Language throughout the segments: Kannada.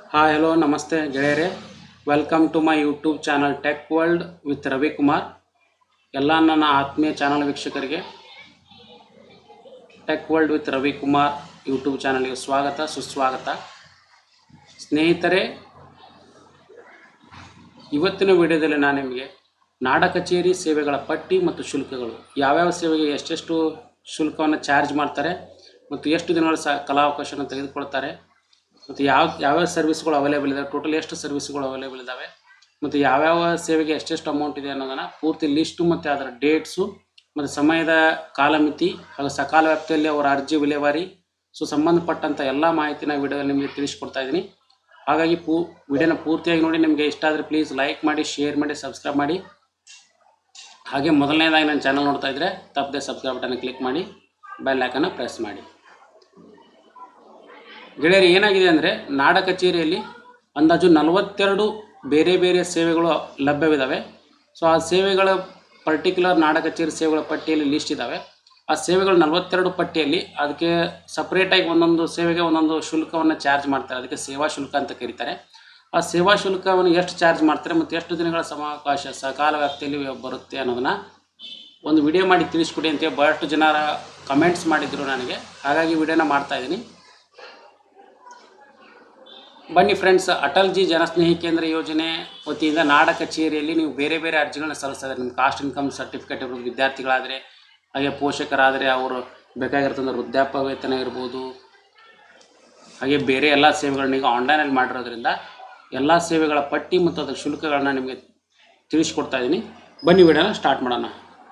ಹಾಯ್ ಹಲೋ ನಮಸ್ತೆ ಗೆಳೆಯರೆ welcome to my YouTube channel Tech World with Ravikumar ಎಲ್ಲ ನನ್ನ ಆತ್ಮೀಯ ಚಾನಲ್ ವೀಕ್ಷಕರಿಗೆ Tech World with Ravikumar YouTube ಚಾನಲ್ಗೆ ಸ್ವಾಗತ ಸುಸ್ವಾಗತ ಸ್ನೇಹಿತರೆ ಇವತ್ತಿನ ವಿಡಿಯೋದಲ್ಲಿ ನಾನು ನಿಮಗೆ ನಾಡ ಕಚೇರಿ ಸೇವೆಗಳ ಪಟ್ಟಿ ಮತ್ತು ಶುಲ್ಕಗಳು ಯಾವ್ಯಾವ ಸೇವೆಗೆ ಎಷ್ಟೆಷ್ಟು ಶುಲ್ಕವನ್ನು ಚಾರ್ಜ್ ಮಾಡ್ತಾರೆ ಮತ್ತು ಎಷ್ಟು ದಿನಗಳ ಸ ಕಲಾವಕಾಶವನ್ನು ತೆಗೆದುಕೊಳ್ತಾರೆ ಮತ್ತು ಯಾವ ಯಾವ್ಯಾವ ಸರ್ವಿಸ್ಗಳು ಅವೈಲೇಬಲ್ ಇದಾವೆ ಟೋಟಲ್ ಎಷ್ಟು ಸರ್ವಿಸ್ಗಳು ಅವೈಲೇಬಲ್ ಇದ್ದಾವೆ ಮತ್ತು ಯಾವ್ಯಾವ ಸೇವೆಗೆ ಎಷ್ಟೆಷ್ಟು ಅಮೌಂಟ್ ಇದೆ ಅನ್ನೋದನ್ನು ಪೂರ್ತಿ ಲಿಸ್ಟು ಮತ್ತು ಅದರ ಡೇಟ್ಸು ಮತ್ತು ಸಮಯದ ಕಾಲಮಿತಿ ಹಾಗೂ ಸಕಾಲ ವ್ಯಾಪ್ತಿಯಲ್ಲಿ ಅವರ ಅರ್ಜಿ ವಿಲೇವಾರಿ ಸೊ ಸಂಬಂಧಪಟ್ಟಂಥ ಎಲ್ಲ ಮಾಹಿತಿನ ವಿಡಿಯೋದಲ್ಲಿ ನಿಮಗೆ ತಿಳಿಸ್ಕೊಡ್ತಾ ಇದ್ದೀನಿ ಹಾಗಾಗಿ ಪೂ ವಿಡಿಯೋನ ಪೂರ್ತಿಯಾಗಿ ನೋಡಿ ನಿಮಗೆ ಇಷ್ಟ ಆದರೆ ಪ್ಲೀಸ್ ಲೈಕ್ ಮಾಡಿ ಶೇರ್ ಮಾಡಿ ಸಬ್ಸ್ಕ್ರೈಬ್ ಮಾಡಿ ಹಾಗೆ ಮೊದಲನೇದಾಗಿ ನನ್ನ ಚಾನಲ್ ನೋಡ್ತಾ ಇದ್ದರೆ ತಪ್ಪದೆ ಸಬ್ಸ್ಕ್ರೈಬ್ ಬಟನ್ ಕ್ಲಿಕ್ ಮಾಡಿ ಬೆಲ್ ಐಕನ್ನ ಪ್ರೆಸ್ ಮಾಡಿ ಗೆಳೆಯರು ಏನಾಗಿದೆ ಅಂದರೆ ನಾಡ ಕಚೇರಿಯಲ್ಲಿ ಅಂದಾಜು ನಲವತ್ತೆರಡು ಬೇರೆ ಬೇರೆ ಸೇವೆಗಳು ಲಭ್ಯವಿದ್ದಾವೆ ಸೊ ಆ ಸೇವೆಗಳ ಪರ್ಟಿಕ್ಯುಲರ್ ನಾಡ ಕಚೇರಿ ಸೇವೆಗಳ ಪಟ್ಟಿಯಲ್ಲಿ ಲಿಸ್ಟ್ ಇದ್ದಾವೆ ಆ ಸೇವೆಗಳು ನಲವತ್ತೆರಡು ಪಟ್ಟಿಯಲ್ಲಿ ಅದಕ್ಕೆ ಸಪ್ರೇಟಾಗಿ ಒಂದೊಂದು ಸೇವೆಗೆ ಒಂದೊಂದು ಶುಲ್ಕವನ್ನು ಚಾರ್ಜ್ ಮಾಡ್ತಾರೆ ಅದಕ್ಕೆ ಸೇವಾ ಶುಲ್ಕ ಅಂತ ಕರೀತಾರೆ ಆ ಸೇವಾ ಶುಲ್ಕವನ್ನು ಎಷ್ಟು ಚಾರ್ಜ್ ಮಾಡ್ತಾರೆ ಮತ್ತು ಎಷ್ಟು ದಿನಗಳ ಸಮಾವಕಾಶ ಸಕಾಲ ವ್ಯಾಪ್ತಿಯಲ್ಲಿ ಬರುತ್ತೆ ಅನ್ನೋದನ್ನು ಒಂದು ವಿಡಿಯೋ ಮಾಡಿ ತಿಳಿಸ್ಕೊಡಿ ಅಂತೇಳಿ ಭಾಳಷ್ಟು ಜನರ ಕಮೆಂಟ್ಸ್ ಮಾಡಿದ್ರು ನನಗೆ ಹಾಗಾಗಿ ವಿಡಿಯೋನ ಮಾಡ್ತಾ ಇದ್ದೀನಿ ಬನ್ನಿ ಫ್ರೆಂಡ್ಸ್ ಅಟಲ್ ಜಿ ಜನಸ್ನೇಹಿ ಕೇಂದ್ರ ಯೋಜನೆ ವತಿಯಿಂದ ನಾಡ ಕಚೇರಿಯಲ್ಲಿ ನೀವು ಬೇರೆ ಬೇರೆ ಅರ್ಜಿಗಳನ್ನ ಸಲ್ಲಿಸ್ತಾರೆ ನಿಮ್ಮ ಕಾಸ್ಟ್ ಇನ್ಕಮ್ ಸರ್ಟಿಫಿಕೇಟ್ ಇರ್ಬೋದು ವಿದ್ಯಾರ್ಥಿಗಳಾದರೆ ಹಾಗೆ ಪೋಷಕರಾದರೆ ಅವರು ಬೇಕಾಗಿರ್ತಂಥ ವೃದ್ಧಾಪ್ಯ ವೇತನ ಇರ್ಬೋದು ಹಾಗೆ ಬೇರೆ ಎಲ್ಲ ಸೇವೆಗಳನ್ನ ಈಗ ಆನ್ಲೈನಲ್ಲಿ ಮಾಡಿರೋದ್ರಿಂದ ಎಲ್ಲ ಸೇವೆಗಳ ಪಟ್ಟಿ ಮತ್ತು ಅದರ ಶುಲ್ಕಗಳನ್ನ ನಿಮಗೆ ತಿಳಿಸ್ಕೊಡ್ತಾ ಇದ್ದೀನಿ ಬನ್ನಿ ವಿಡಿಯೋನ ಸ್ಟಾರ್ಟ್ ಮಾಡೋಣ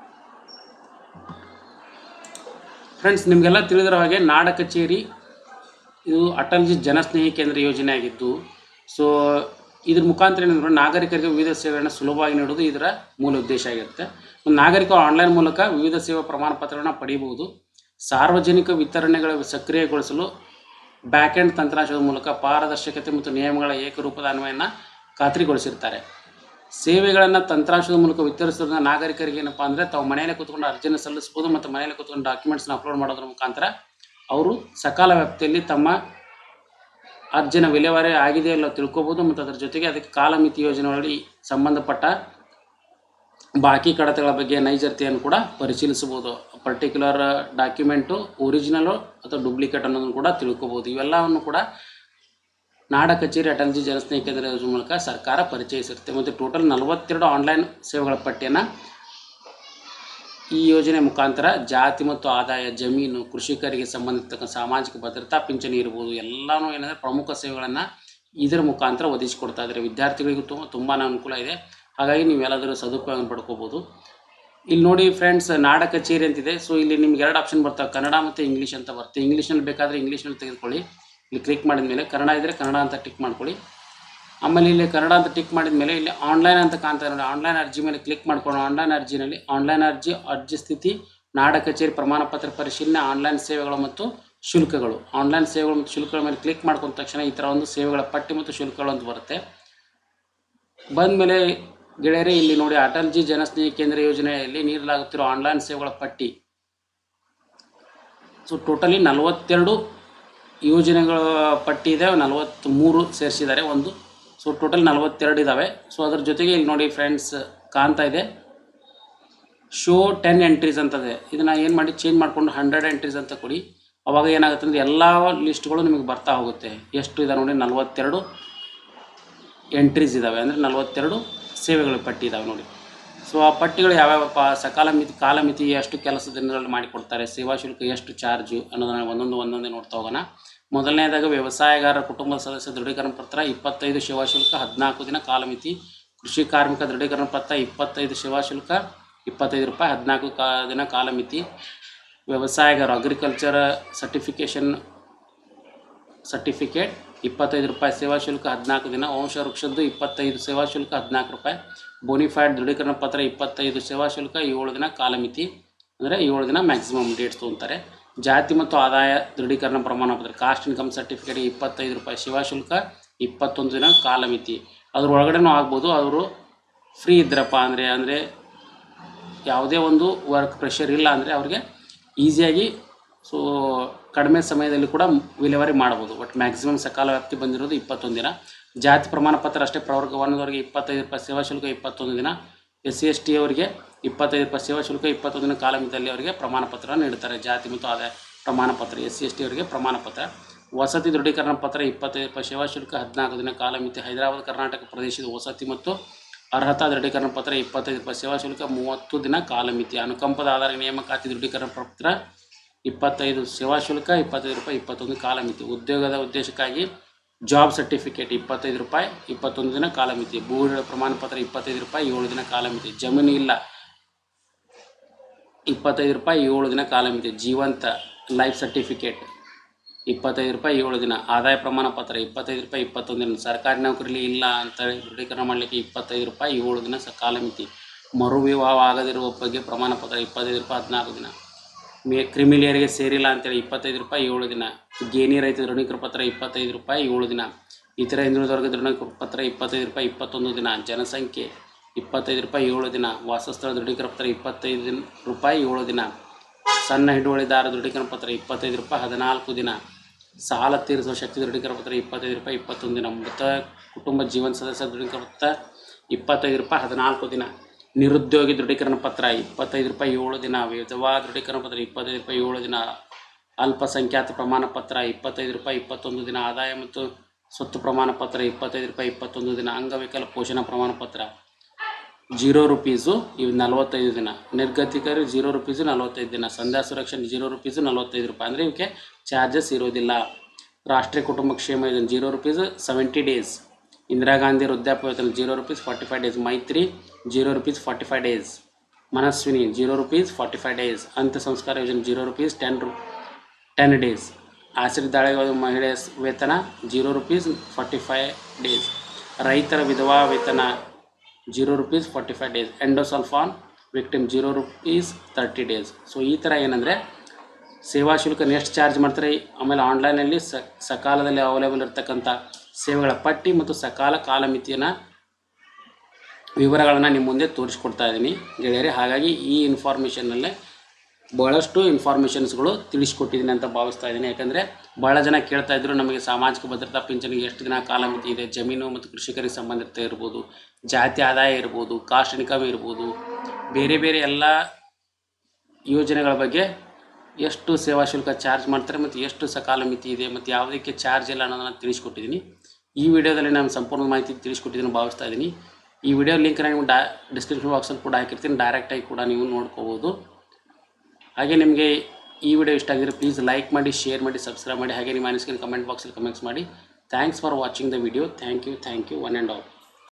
ಫ್ರೆಂಡ್ಸ್ ನಿಮಗೆಲ್ಲ ತಿಳಿದಿರೋ ಹಾಗೆ ನಾಡ ಕಚೇರಿ ಇದು ಅಟಲ್ ಜಿ ಜನಸ್ನೇಹಿ ಕೇಂದ್ರ ಯೋಜನೆ ಆಗಿದ್ದು ಸೊ ಇದ್ರ ಮುಖಾಂತರ ಏನಂದ್ರೆ ನಾಗರಿಕರಿಗೆ ವಿವಿಧ ಸೇವೆಗಳನ್ನು ಸುಲಭವಾಗಿ ನೀಡೋದು ಇದರ ಮೂಲ ಉದ್ದೇಶ ಆಗಿರುತ್ತೆ ಒಂದು ನಾಗರಿಕರು ಆನ್ಲೈನ್ ಮೂಲಕ ವಿವಿಧ ಸೇವಾ ಪ್ರಮಾಣ ಪತ್ರಗಳನ್ನು ಪಡೆಯಬಹುದು ಸಾರ್ವಜನಿಕ ವಿತರಣೆಗಳ ಸಕ್ರಿಯಗೊಳಿಸಲು ಬ್ಯಾಕ್ ಎಂಡ್ ತಂತ್ರಾಂಶದ ಮೂಲಕ ಪಾರದರ್ಶಕತೆ ಮತ್ತು ನಿಯಮಗಳ ಏಕರೂಪದ ಅನ್ವಯನ ಖಾತ್ರಿಗೊಳಿಸಿರ್ತಾರೆ ಸೇವೆಗಳನ್ನು ತಂತ್ರಾಂಶದ ಮೂಲಕ ವಿತರಿಸೋದ್ರಿಂದ ನಾಗರಿಕರಿಗೆ ಏನಪ್ಪ ಅಂದರೆ ತಾವು ಮನೆಯಲ್ಲೇ ಕೂತ್ಕೊಂಡು ಅರ್ಜಿಯನ್ನು ಸಲ್ಲಿಸ್ಬೋದು ಮತ್ತು ಮನೆಯಲ್ಲೇ ಕೂತ್ಕೊಂಡು ಡಾಕ್ಯುಮೆಂಟ್ಸ್ನ ಅಪ್ಲೋಡ್ ಮಾಡೋದ್ರ ಮುಖಾಂತರ ಅವರು ಸಕಾಲ ವ್ಯಾಪ್ತಿಯಲ್ಲಿ ತಮ್ಮ ಅರ್ಜಿನ ವಿಲೇವಾರಿ ಆಗಿದೆ ಇಲ್ಲ ತಿಳ್ಕೊಬೋದು ಮತ್ತು ಅದರ ಜೊತೆಗೆ ಅದಕ್ಕೆ ಕಾಲಮಿತಿ ಯೋಜನೆಯೊಳಗೆ ಸಂಬಂಧಪಟ್ಟ ಬಾಕಿ ಕಡತಗಳ ಬಗ್ಗೆ ನೈಜತೆಯನ್ನು ಕೂಡ ಪರಿಶೀಲಿಸಬಹುದು ಪರ್ಟಿಕ್ಯುಲರ್ ಡಾಕ್ಯುಮೆಂಟು ಒರಿಜಿನಲು ಅಥವಾ ಡೂಪ್ಲಿಕೇಟ್ ಅನ್ನೋದನ್ನು ಕೂಡ ತಿಳ್ಕೊಬೋದು ಇವೆಲ್ಲವನ್ನು ಕೂಡ ನಾಡ ಕಚೇರಿ ಅಟಲ್ ಜಿ ಜನಸ್ನೇಹಿ ಕೇಂದ್ರ ಯೋಜನೆ ಮೂಲಕ ಸರ್ಕಾರ ಪರಿಚಯಿಸಿರುತ್ತೆ ಮತ್ತು ಟೋಟಲ್ ನಲವತ್ತೆರಡು ಆನ್ಲೈನ್ ಸೇವೆಗಳ ಪಟ್ಟಿಯನ್ನು ಈ ಯೋಜನೆ ಮುಖಾಂತರ ಜಾತಿ ಮತ್ತು ಆದಾಯ ಜಮೀನು ಕೃಷಿಕರಿಗೆ ಸಂಬಂಧಿಸಿರ್ತಕ್ಕಂಥ ಸಾಮಾಜಿಕ ಭದ್ರತಾ ಪಿಂಚಣಿ ಇರ್ಬೋದು ಎಲ್ಲನೂ ಏನಂದರೆ ಪ್ರಮುಖ ಸೇವೆಗಳನ್ನು ಇದರ ಮುಖಾಂತರ ಒದಗಿಸಿಕೊಡ್ತಾ ಇದ್ದಾರೆ ವಿದ್ಯಾರ್ಥಿಗಳಿಗೂ ತುಂಬ ತುಂಬಾ ಅನುಕೂಲ ಇದೆ ಹಾಗಾಗಿ ನೀವೆಲ್ಲದರೂ ಸದುಪಯೋಗ ಪಡ್ಕೋಬೋದು ಇಲ್ಲಿ ನೋಡಿ ಫ್ರೆಂಡ್ಸ್ ನಾಡ ಕಚೇರಿ ಅಂತಿದೆ ಸೊ ಇಲ್ಲಿ ನಿಮ್ಗೆ ಎರಡು ಆಪ್ಷನ್ ಬರ್ತವೆ ಕನ್ನಡ ಮತ್ತು ಇಂಗ್ಲೀಷ್ ಅಂತ ಬರುತ್ತೆ ಇಂಗ್ಲೀಷ್ನಲ್ಲಿ ಬೇಕಾದರೆ ಇಂಗ್ಲೀಷ್ನಲ್ಲಿ ತೆಗೆದುಕೊಳ್ಳಿ ಇಲ್ಲಿ ಕ್ಲಿಕ್ ಮಾಡಿದ ಮೇಲೆ ಕನ್ನಡ ಇದ್ದರೆ ಕನ್ನಡ ಅಂತ ಟಿಕ್ ಮಾಡ್ಕೊಳ್ಳಿ ಆಮೇಲೆ ಇಲ್ಲಿ ಕನ್ನಡ ಅಂತ ಟಿಕ್ ಮಾಡಿದ ಮೇಲೆ ಇಲ್ಲಿ ಆನ್ಲೈನ್ ಅಂತ ಕಾಣ್ತಾ ನೋಡಿ ಆನ್ಲೈನ್ ಅರ್ಜಿ ಮೇಲೆ ಕ್ಲಿಕ್ ಮಾಡ್ಕೊಂಡು ಆನ್ಲೈನ್ ಅರ್ಜಿನಲ್ಲಿ ಆನ್ಲೈನ್ ಅರ್ಜಿ ಅರ್ಜಿ ಸ್ಥಿತಿ ನಾಡ ಕಚೇರಿ ಪ್ರಮಾಣ ಪತ್ರ ಪರಿಶೀಲನೆ ಆನ್ಲೈನ್ ಸೇವೆಗಳು ಮತ್ತು ಶುಲ್ಕಗಳು ಆನ್ಲೈನ್ ಸೇವೆಗಳು ಮತ್ತು ಶುಲ್ಕಗಳ ಮೇಲೆ ಕ್ಲಿಕ್ ಮಾಡ್ಕೊಂಡ ತಕ್ಷಣ ಈ ಥರ ಒಂದು ಸೇವೆಗಳ ಪಟ್ಟಿ ಮತ್ತು ಶುಲ್ಕಗಳು ಅಂತ ಬರುತ್ತೆ ಬಂದ ಮೇಲೆ ಗೆಳೆಯರೇ ಇಲ್ಲಿ ನೋಡಿ ಅಟಲ್ ಜಿ ಜನಸ್ನೇಹಿ ಕೇಂದ್ರ ಯೋಜನೆಯಲ್ಲಿ ನೀಡಲಾಗುತ್ತಿರುವ ಆನ್ಲೈನ್ ಸೇವೆಗಳ ಪಟ್ಟಿ ಸೊ ಟೋಟಲಿ ನಲವತ್ತೆರಡು ಯೋಜನೆಗಳ ಪಟ್ಟಿ ಇದೆ ನಲವತ್ತ್ಮೂರು ಸೇರಿಸಿದ್ದಾರೆ ಒಂದು ಸೊ ಟೋಟಲ್ ನಲವತ್ತೆರಡು ಇದ್ದಾವೆ ಸೊ ಅದ್ರ ಜೊತೆಗೆ ಇಲ್ಲಿ ನೋಡಿ ಫ್ರೆಂಡ್ಸ್ ಕಾಣ್ತಾ ಇದೆ ಶೋ ಟೆನ್ ಎಂಟ್ರೀಸ್ ಅಂತದೆ ಇದನ್ನು ಏನು ಮಾಡಿ ಚೇಂಜ್ ಮಾಡಿಕೊಂಡು ಹಂಡ್ರೆಡ್ ಎಂಟ್ರೀಸ್ ಅಂತ ಕೊಡಿ ಅವಾಗ ಏನಾಗುತ್ತೆ ಅಂದರೆ ಎಲ್ಲ ಲಿಸ್ಟ್ಗಳು ನಿಮಗೆ ಬರ್ತಾ ಹೋಗುತ್ತೆ ಎಷ್ಟು ಇದೆ ನೋಡಿ ನಲವತ್ತೆರಡು ಎಂಟ್ರೀಸ್ ಇದ್ದಾವೆ ಅಂದರೆ ನಲವತ್ತೆರಡು ಸೇವೆಗಳ ಪಟ್ಟಿ ಇದ್ದಾವೆ ನೋಡಿ ಸೊ ಆ ಪಟ್ಟಿಗಳು ಯಾವ್ಯಾವಪ್ಪ ಸಕಾಲ ಮಿತಿ ಕಾಲಮಿತಿ ಎಷ್ಟು ಕೆಲಸ ದಿನಗಳಲ್ಲಿ ಮಾಡಿಕೊಡ್ತಾರೆ ಸೇವಾ ಶುಲ್ಕ ಎಷ್ಟು ಚಾರ್ಜು ಅನ್ನೋದನ್ನು ಒಂದೊಂದು ಒಂದೊಂದೇ ನೋಡ್ತಾ ಹೋಗೋಣ ಮೊದಲನೇದಾಗ ವ್ಯವಸಾಯಗಾರರ ಕುಟುಂಬದ ಸದಸ್ಯ ದೃಢೀಕರಣ ಪತ್ರ ಇಪ್ಪತ್ತೈದು ಸೇವಾ ಶುಲ್ಕ ಹದಿನಾಲ್ಕು ದಿನ ಕಾಲಮಿತಿ ಕೃಷಿ ಕಾರ್ಮಿಕ ದೃಢೀಕರಣ ಪತ್ರ ಇಪ್ಪತ್ತೈದು ಸೇವಾ ಶುಲ್ಕ ಇಪ್ಪತ್ತೈದು ರೂಪಾಯಿ ಹದಿನಾಲ್ಕು ಕಾ ದಿನ ಕಾಲಮಿತಿ ವ್ಯವಸಾಯಗಾರ ಅಗ್ರಿಕಲ್ಚರ್ ಸರ್ಟಿಫಿಕೇಷನ್ ಸರ್ಟಿಫಿಕೇಟ್ ಇಪ್ಪತ್ತೈದು ರೂಪಾಯಿ ಸೇವಾ ಶುಲ್ಕ ಹದಿನಾಲ್ಕು ದಿನ ವಂಶ ವೃಕ್ಷದ್ದು ಇಪ್ಪತ್ತೈದು ಸೇವಾ ಶುಲ್ಕ ಹದಿನಾಲ್ಕು ರೂಪಾಯಿ ಬೋನಿಫೈಡ್ ದೃಢೀಕರಣ ಪತ್ರ ಇಪ್ಪತ್ತೈದು ಸೇವಾ ಶುಲ್ಕ ಏಳು ದಿನ ಕಾಲಮಿತಿ ಅಂದರೆ ಏಳು ದಿನ ಮ್ಯಾಕ್ಸಿಮಮ್ ಡೇಟ್ಸ್ ತೊಗೊತಾರೆ ಜಾತಿ ಮತ್ತು ಆದಾಯ ದೃಢೀಕರಣ ಪ್ರಮಾಣ ಪತ್ರ ಕಾಸ್ಟ್ ಇನ್ಕಮ್ ಸರ್ಟಿಫಿಕೇಟ್ ಇಪ್ಪತ್ತೈದು ರೂಪಾಯಿ ಸೇವಾ ಶುಲ್ಕ ಇಪ್ಪತ್ತೊಂದು ದಿನ ಕಾಲಮಿತಿ ಅದ್ರ ಒಳಗಡೆನೂ ಆಗ್ಬೋದು ಅವರು ಫ್ರೀ ಇದ್ರಪ್ಪ ಅಂದರೆ ಅಂದರೆ ಯಾವುದೇ ಒಂದು ವರ್ಕ್ ಪ್ರೆಷರ್ ಇಲ್ಲ ಅಂದರೆ ಅವ್ರಿಗೆ ಈಸಿಯಾಗಿ ಸೊ ಕಡಿಮೆ ಸಮಯದಲ್ಲಿ ಕೂಡ ವಿಲೇವಾರಿ ಮಾಡ್ಬೋದು ಬಟ್ ಮ್ಯಾಕ್ಸಿಮಮ್ ಸಕಾಲ ವ್ಯಾಪ್ತಿ ಬಂದಿರೋದು ಇಪ್ಪತ್ತೊಂದು ದಿನ ಜಾತಿ ಪ್ರಮಾಣ ಪತ್ರ ಅಷ್ಟೇ ಪ್ರವರ್ಗ ಒನ್ನದವರೆಗೆ ಇಪ್ಪತ್ತೈದು ರೂಪಾಯಿ ಸೇವಾ ಶುಲ್ಕ ಇಪ್ಪತ್ತೊಂದು ದಿನ ಎಸ್ ಸಿ ಎಸ್ ಟಿ ಅವರಿಗೆ ಇಪ್ಪತ್ತೈದು ರೂಪಾಯಿ ಸೇವಾ ಶುಲ್ಕ ಇಪ್ಪತ್ತೊಂದು ದಿನ ಕಾಲಮಿತಿಯಲ್ಲಿ ಅವರಿಗೆ ಪ್ರಮಾಣ ಪತ್ರ ನೀಡ್ತಾರೆ ಜಾತಿ ಮತ್ತು ಆದಾಯ ಪ್ರಮಾಣ ಪತ್ರ ಎಸ್ ಸಿ ಎಸ್ ಟಿ ಅವರಿಗೆ ಪ್ರಮಾಣ ಪತ್ರ ವಸತಿ ದೃಢೀಕರಣ ಪತ್ರ ಇಪ್ಪತ್ತೈದು ರೂಪಾಯಿ ಸೇವಾ ಶುಲ್ಕ ಹದಿನಾಲ್ಕು ದಿನ ಕಾಲಮಿತಿ ಹೈದರಾಬಾದ್ ಕರ್ನಾಟಕ ಪ್ರದೇಶದ ವಸತಿ ಮತ್ತು ಅರ್ಹತಾ ದೃಢೀಕರಣ ಪತ್ರ ಇಪ್ಪತ್ತೈದು ರೂಪಾಯಿ ಸೇವಾ ಶುಲ್ಕ ಮೂವತ್ತು ದಿನ ಕಾಲಮಿತಿ ಅನುಕಂಪದ ಆಧಾರ ನೇಮಕಾತಿ ದೃಢೀಕರಣ ಪತ್ರ ಇಪ್ಪತ್ತೈದು ಸೇವಾ ಶುಲ್ಕ ಇಪ್ಪತ್ತೈದು ರೂಪಾಯಿ ಇಪ್ಪತ್ತೊಂದು ಕಾಲಮಿತಿ ಉದ್ಯೋಗದ ಉದ್ದೇಶಕ್ಕಾಗಿ ಜಾಬ್ ಸರ್ಟಿಫಿಕೇಟ್ ಇಪ್ಪತ್ತೈದು ರೂಪಾಯಿ ಇಪ್ಪತ್ತೊಂದು ದಿನ ಕಾಲಮಿತಿ ಭೂಮಿಗಳ ಪ್ರಮಾಣ ಪತ್ರ ಇಪ್ಪತ್ತೈದು ರೂಪಾಯಿ ಏಳು ದಿನ ಕಾಲಮಿತಿ ಜಮೀನು ಇಲ್ಲ ಇಪ್ಪತ್ತೈದು ರೂಪಾಯಿ ಏಳು ದಿನ ಕಾಲಮಿತಿ ಜೀವಂತ ಲೈಫ್ ಸರ್ಟಿಫಿಕೇಟ್ ಇಪ್ಪತ್ತೈದು ರೂಪಾಯಿ ಏಳು ದಿನ ಆದಾಯ ಪ್ರಮಾಣ ಪತ್ರ ಇಪ್ಪತ್ತೈದು ರೂಪಾಯಿ ಇಪ್ಪತ್ತೊಂದು ದಿನ ಸರ್ಕಾರಿ ನೌಕರಿಲಿ ಇಲ್ಲ ಅಂತ ದೃಢೀಕರಣ ಮಾಡಲಿಕ್ಕೆ ಇಪ್ಪತ್ತೈದು ರೂಪಾಯಿ ಏಳು ದಿನ ಸ ಕಾಲಮಿತಿ ಮರು ವಿವಾಹ ಆಗದಿರುವ ಬಗ್ಗೆ ಪ್ರಮಾಣ ಪತ್ರ ಇಪ್ಪತ್ತೈದು ರೂಪಾಯಿ ಹದಿನಾಲ್ಕು ದಿನ ಮೇ ಕ್ರಿಮಿಲಿಯರಿಗೆ ಸೇರಿಲ್ಲ ಅಂತೇಳಿ ಇಪ್ಪತ್ತೈದು ರೂಪಾಯಿ ಏಳು ದಿನ ಗೇಣಿ ರೈತ ದೃಢೀಕರಣ ಪತ್ರ ಇಪ್ಪತ್ತೈದು ರೂಪಾಯಿ ಏಳು ದಿನ ಇತರ ಹಿಂದುಳಿದ ವರ್ಗ ದೃಢೀಕರಣ ಪತ್ರ ಇಪ್ಪತ್ತೈದು ರೂಪಾಯಿ ಇಪ್ಪತ್ತೊಂದು ದಿನ ಜನಸಂಖ್ಯೆ ಇಪ್ಪತ್ತೈದು ರೂಪಾಯಿ ಏಳು ದಿನ ವಾಸಸ್ಥಳ ದೃಢೀಕರಣ ಪತ್ರ ಇಪ್ಪತ್ತೈದು ದಿನ ರೂಪಾಯಿ ಏಳು ದಿನ ಸಣ್ಣ ಹಿಡುವಳಿದಾರ ದೃಢೀಕರಣ ಪತ್ರ ಇಪ್ಪತ್ತೈದು ರೂಪಾಯಿ ಹದಿನಾಲ್ಕು ದಿನ ಸಾಲ ತೀರಿಸುವ ಶಕ್ತಿ ದೃಢೀಕರಣ ಪತ್ರ ಇಪ್ಪತ್ತೈದು ರೂಪಾಯಿ ಇಪ್ಪತ್ತೊಂದು ದಿನ ಮೃತ ಕುಟುಂಬ ಜೀವನ ಸದಸ್ಯ ದೃಢೀಕರಣ ಪತ್ರ ಇಪ್ಪತ್ತೈದು ರೂಪಾಯಿ ಹದಿನಾಲ್ಕು ದಿನ ನಿರುದ್ಯೋಗಿ ದೃಢೀಕರಣ ಪತ್ರ ಇಪ್ಪತ್ತೈದು ರೂಪಾಯಿ ಏಳು ದಿನ ವಿಧವಾ ದೃಢೀಕರಣ ಪತ್ರ ಇಪ್ಪತ್ತೈದು ರೂಪಾಯಿ ಏಳು ದಿನ ಅಲ್ಪಸಂಖ್ಯಾತ ಪ್ರಮಾಣ ಪತ್ರ ಇಪ್ಪತ್ತೈದು ರೂಪಾಯಿ ಇಪ್ಪತ್ತೊಂದು ದಿನ ಆದಾಯ ಮತ್ತು ಸ್ವತ್ತು ಪ್ರಮಾಣ ಪತ್ರ ಇಪ್ಪತ್ತೈದು ರೂಪಾಯಿ ಇಪ್ಪತ್ತೊಂದು ದಿನ ಅಂಗವಿಕಲ ಪೋಷಣಾ ಪ್ರಮಾಣ ಪತ್ರ ಜೀರೋ ರುಪೀಸು ಇವು ನಲವತ್ತೈದು ದಿನ ನಿರ್ಗತಿಕರು ಜೀರೋ ರುಪೀಸು ನಲವತ್ತೈದು ದಿನ ಸಂಧ್ಯಾ ಸುರಕ್ಷಣೆ ಜೀರೋ ರುಪೀಸು ನಲವತ್ತೈದು ರೂಪಾಯಿ ಅಂದರೆ ಇವಕ್ಕೆ ಚಾರ್ಜಸ್ ಇರೋದಿಲ್ಲ ರಾಷ್ಟ್ರೀಯ ಕುಟುಂಬ ಕ್ಷೇಮ ಯೋಜನೆ zero rupees seventy days Indira Gandhi ವೃದ್ಧಾಪ್ಯ ವೇತನ zero rupees forty five days Maitri zero rupees forty five days Manasvini zero rupees forty five days ಅಂತ್ಯ ಸಂಸ್ಕಾರ ಯೋಜನೆ ಜೀರೋ ರುಪೀಸ್ ಟೆನ್ ರು ಟೆನ್ ಡೇಸ್ ಆಶ್ರಿತ ದಾಳಿಗಳ ಮಹಿಳೆಯ ಸ್- ವೇತನ zero rupees forty five days ರೈತರ ವಿಧವಾ ವೇತನ zero rupees forty five days endosulfan victim zero rupees thirty days so ಈ ಥರ ಏನಂದರೆ ಸೇವಾ ಶುಲ್ಕನ ಎಷ್ಟು ಚಾರ್ಜ್ ಮಾಡ್ತಾರೆ ಆಮೇಲೆ ಆನ್ಲೈನಲ್ಲಿ ಸ ಸಕಾಲದಲ್ಲಿ ಅವೈಲೇಬಲ್ ಇರ್ತಕ್ಕಂಥ ಸೇವೆಗಳ ಪಟ್ಟಿ ಮತ್ತು ಸಕಾಲ ಕಾಲಮಿತಿಯನ್ನು ವಿವರಗಳನ್ನು ನಿಮ್ಮ ಮುಂದೆ ತೋರಿಸ್ಕೊಡ್ತಾ ಇದ್ದೀನಿ ಗೆಳೆಯರೆ ಹಾಗಾಗಿ ಈ ಇನ್ಫಾರ್ಮೇಷನ್ನಲ್ಲೇ ಭಾಳಷ್ಟು ಇನ್ಫಾರ್ಮೇಷನ್ಸ್ಗಳು ತಿಳಿಸ್ಕೊಟ್ಟಿದ್ದೀನಿ ಅಂತ ಭಾವಿಸ್ತಾ ಇದ್ದೀನಿ ಯಾಕಂದರೆ ಭಾಳ ಜನ ಕೇಳ್ತಾ ಇದ್ರು ನಮಗೆ ಸಾಮಾಜಿಕ ಭದ್ರತಾ ಪಿಂಚಣಿಗೆ ಎಷ್ಟು ದಿನ ಕಾಲಮಿತಿ ಇದೆ ಜಮೀನು ಮತ್ತು ಕೃಷಿಕರಿಗೆ ಸಂಬಂಧಿತ ಇರ್ಬೋದು ಜಾತಿ ಆದಾಯ ಇರ್ಬೋದು ಕಾಸ್ಟ್ ಇನ್ಕಮ್ ಇರ್ಬೋದು ಬೇರೆ ಬೇರೆ ಎಲ್ಲ ಯೋಜನೆಗಳ ಬಗ್ಗೆ ಎಷ್ಟು ಸೇವಾ ಶುಲ್ಕ ಚಾರ್ಜ್ ಮಾಡ್ತಾರೆ ಮತ್ತು ಎಷ್ಟು ಸಕಾಲ ಮಿತಿ ಇದೆ ಮತ್ತು ಯಾವುದಕ್ಕೆ ಚಾರ್ಜ್ ಇಲ್ಲ ಅನ್ನೋದನ್ನು ತಿಳಿಸ್ಕೊಟ್ಟಿದ್ದೀನಿ ಈ ವಿಡಿಯೋದಲ್ಲಿ ನಾನು ಸಂಪೂರ್ಣ ಮಾಹಿತಿ ತಿಳಿಸ್ಕೊಟ್ಟಿದ್ದೀನಿ ಭಾವಿಸ್ತಾ ಇದ್ದೀನಿ ಈ ವಿಡಿಯೋ ಲಿಂಕ್ ನಾನು ಡಾ ಡಿಸ್ಕ್ರಿಪ್ಷನ್ ಬಾಕ್ಸಲ್ಲಿ ಕೂಡ ಹಾಕಿರ್ತೀನಿ ಡೈರೆಕ್ಟಾಗಿ ಕೂಡ ನೀವು ನೋಡ್ಕೋಬೋದು ಹಾಗೆ ನಿಮಗೆ ಈ ವಿಡಿಯೋ ಇಷ್ಟ ಆಗಿದ್ರೆ ಪ್ಲೀಸ್ ಲೈಕ್ ಮಾಡಿ ಶೇರ್ ಮಾಡಿ ಸಬ್ಸ್ಕ್ರೈಬ್ ಮಾಡಿ ಹಾಗೆ ನಿಮ್ಮ ಅನಿಸಿಕೆ ಕಮೆಂಟ್ ಬಾಕ್ಸಲ್ಲಿ ಕಮೆಂಟ್ಸ್ ಮಾಡಿ thanks for watching the video thank you thank you one and all